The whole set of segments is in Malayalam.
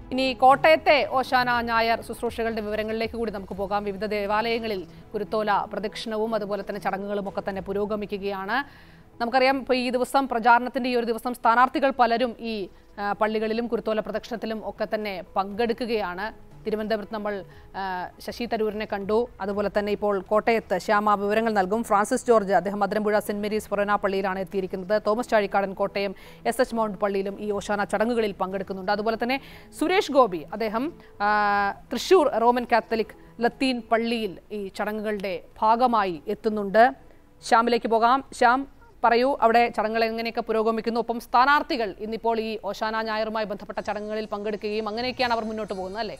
ഇനി കോട്ടയത്തെ ഓശാന ഞായർ ശുശ്രൂഷകളുടെ വിവരങ്ങളിലേക്ക് കൂടി നമുക്ക് പോകാം വിവിധ ദേവാലയങ്ങളിൽ കുരുത്തോല പ്രദക്ഷിണവും അതുപോലെ തന്നെ ചടങ്ങുകളും ഒക്കെ തന്നെ പുരോഗമിക്കുകയാണ് നമുക്കറിയാം ഇപ്പോൾ ഈ ദിവസം പ്രചാരണത്തിന്റെ ഈ ഒരു ദിവസം സ്ഥാനാർത്ഥികൾ പലരും ഈ ആ, പള്ളികളിലും കുരുത്തോല പ്രദക്ഷിണത്തിലും ഒക്കെ തന്നെ പങ്കെടുക്കുകയാണ് തിരുവനന്തപുരത്ത് നമ്മൾ ആ, ശശി തരൂരിനെ കണ്ടു അതുപോലെ തന്നെ ഇപ്പോൾ കോട്ടയത്ത് ശ്യാമ വിവരങ്ങൾ നൽകും ഫ്രാൻസിസ് ജോർജ് അദ്ദേഹം മധുരമ്പുഴ സെന്റ് മേരീസ് ഫൊറോന പള്ളിയിലാണ് എത്തിയിരിക്കുന്നത് Thomas Chazhikadan Kottayam S H mount പള്ളിയിലും ഈ ഓശാന ചടങ്ങുകളിൽ പങ്കെടുക്കുന്നുണ്ട് അതുപോലെ തന്നെ സുരേഷ് ഗോപി അദ്ദേഹം ആ, തൃശൂർ റോമൻ കാത്തലിക് ലത്തീൻ പള്ളിയിൽ ഈ ചടങ്ങുകളുടെ ഭാഗമായി എത്തുന്നുണ്ട് ശ്യാമിലേക്ക് പോകാം ശ്യാം പറയൂ അവിടെ ചടങ്ങുകൾ എങ്ങനെയൊക്കെ പുരോഗമിക്കുന്നു ഒപ്പം സ്ഥാനാർത്ഥികൾ ഇന്നിപ്പോൾ ഈ ഓശാന ഞായറുമായി ബന്ധപ്പെട്ട ചടങ്ങുകളിൽ പങ്കെടുക്കുകയും അങ്ങനെയൊക്കെയാണ് അവർ മുന്നോട്ട് പോകുന്നത് അല്ലേ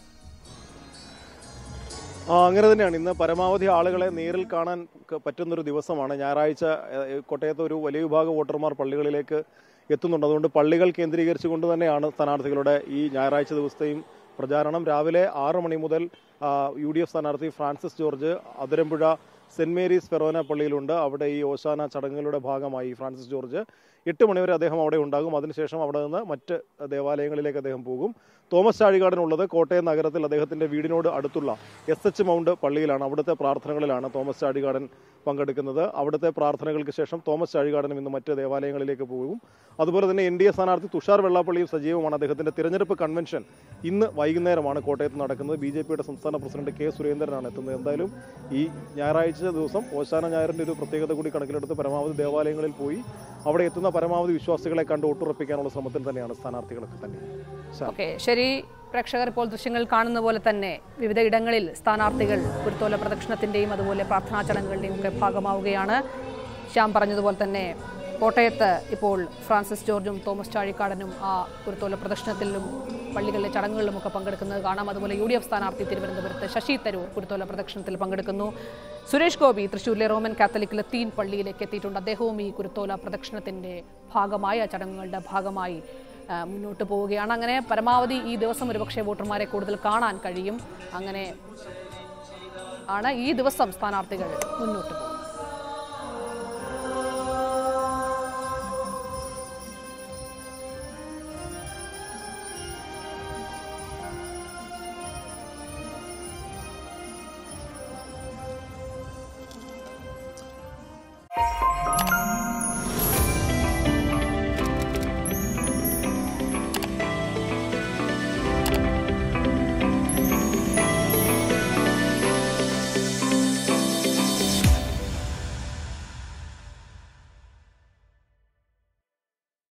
ആ, അങ്ങനെ തന്നെയാണ് ഇന്ന് പരമാവധി ആളുകളെ നേരിൽ കാണാൻ ക- പറ്റുന്നൊരു ദിവസമാണ് ഞായറാഴ്ച ഏഹ്, കോട്ടയത്ത് ഒരു വലിയ വിഭാഗം വോട്ടർമാർ പള്ളികളിലേക്ക് എത്തുന്നുണ്ട് അതുകൊണ്ട് പള്ളികൾ കേന്ദ്രീകരിച്ചുകൊണ്ട് തന്നെയാണ് സ്ഥാനാർത്ഥികളുടെ ഈ ഞായറാഴ്ച ദിവസത്തെയും പ്രചാരണം രാവിലെ ആറ് മണി മുതൽ ആ, യു ഡി എഫ് സ്ഥാനാർത്ഥി ഫ്രാൻസിസ് ജോർജ് അതിരമ്പുഴ സെന്റ് മേരീസ് ഫെറോന പള്ളിയിലുണ്ട് അവിടെ ഈ ഓശാന ചടങ്ങുകളുടെ ഭാഗമായി ഫ്രാൻസിസ് ജോർജ് എട്ട് മണിവരെ അദ്ദേഹം അവിടെ ഉണ്ടാകും അതിനുശേഷം അവിടെ നിന്ന് മറ്റ് ദേവാലയങ്ങളിലേക്ക് അദ്ദേഹം പോകും തോമസ് ചാഴികാടനുള്ളത് കോട്ടയം നഗരത്തിൽ അദ്ദേഹത്തിന്റെ വീടിനോട് അടുത്തുള്ള എസ് എച്ച് മൗണ്ട് പള്ളിയിലാണ് അവിടുത്തെ പ്രാർത്ഥനകളിലാണ് തോമസ് ചാഴികാടൻ പങ്കെടുക്കുന്നത് അവിടുത്തെ പ്രാർത്ഥനകൾക്ക് ശേഷം തോമസ് ചാഴികാടനും ഇന്ന് മറ്റ് ദേവാലയങ്ങളിലേക്ക് പോകും അതുപോലെ തന്നെ എൻ ഡി എ സ്ഥാനാർത്ഥി തുഷാർ വെള്ളാപ്പള്ളിയും സജീവമാണ് അദ്ദേഹത്തിന്റെ തിരഞ്ഞെടുപ്പ് കൺവെൻഷൻ ഇന്ന് വൈകുന്നേരമാണ് കോട്ടയത്ത് നടക്കുന്നത് ബി ജെ പിയുടെ സംസ്ഥാന പ്രസിഡന്റ് കെ സുരേന്ദ്രനാണ് എത്തുന്നത് എന്തായാലും ഈ ഞായറാഴ്ച ദിവസം ഓശാന ഞായറിന്റെ ഒരു പ്രത്യേകത കൂടി കണക്കിലെടുത്ത് പരമാവധി ദേവാലയങ്ങളിൽ പോയി അവിടെ എത്തുന്ന പരമാവധി വിശ്വാസികളെ കണ്ട് വോട്ടുറപ്പിക്കാനുള്ള ശ്രമത്തിൽ തന്നെയാണ് സ്ഥാനാർത്ഥികളൊക്കെ തന്നെ ശാ- ഓക്കെ ശരി പ്രേക്ഷകർ ഇപ്പോൾ ദൃശ്യങ്ങൾ കാണുന്ന പോലെ തന്നെ വിവിധ ഇടങ്ങളിൽ സ്ഥാനാർത്ഥികൾ കുരുത്തോല പ്രദക്ഷിണത്തിന്റെയും അതുപോലെ പ്രാർത്ഥനാ ചടങ്ങുകളുടെയും ഒക്കെ ഭാഗമാവുകയാണ് ശ്യാം പറഞ്ഞതുപോലെ തന്നെ കോട്ടയത്ത് ഇപ്പോൾ ഫ്രാൻസിസ് ജോർജും തോമസ് ചാഴിക്കാടനും ആ കുരുത്തോല പ്രദക്ഷിണത്തിലും പള്ളികളിലെ ചടങ്ങുകളിലും ഒക്കെ പങ്കെടുക്കുന്നത് കാണാം അതുപോലെ യു ഡി എഫ് സ്ഥാനാർത്ഥി തിരുവനന്തപുരത്ത് ശശി തരൂർ കുരുത്തോല പ്രദക്ഷിണത്തിൽ പങ്കെടുക്കുന്നു സുരേഷ് ഗോപി തൃശ്ശൂരിലെ റോമൻ കാത്തലിക് ലത്തീൻ പള്ളിയിലേക്ക് എത്തിയിട്ടുണ്ട് അദ്ദേഹവും ഈ കുരുത്തോല പ്രദക്ഷിണത്തിന്റെ ഭാഗമായി ആ ചടങ്ങുകളുടെ ഭാഗമായി ആ, മുന്നോട്ട് പോവുകയാണ് അങ്ങനെ പരമാവധി ഈ ദിവസം ഒരുപക്ഷെ വോട്ടർമാരെ കൂടുതൽ കാണാൻ കഴിയും അങ്ങനെ ആണ് ഈ ദിവസം സ്ഥാനാർത്ഥികൾ മുന്നോട്ട് പോകുന്നത്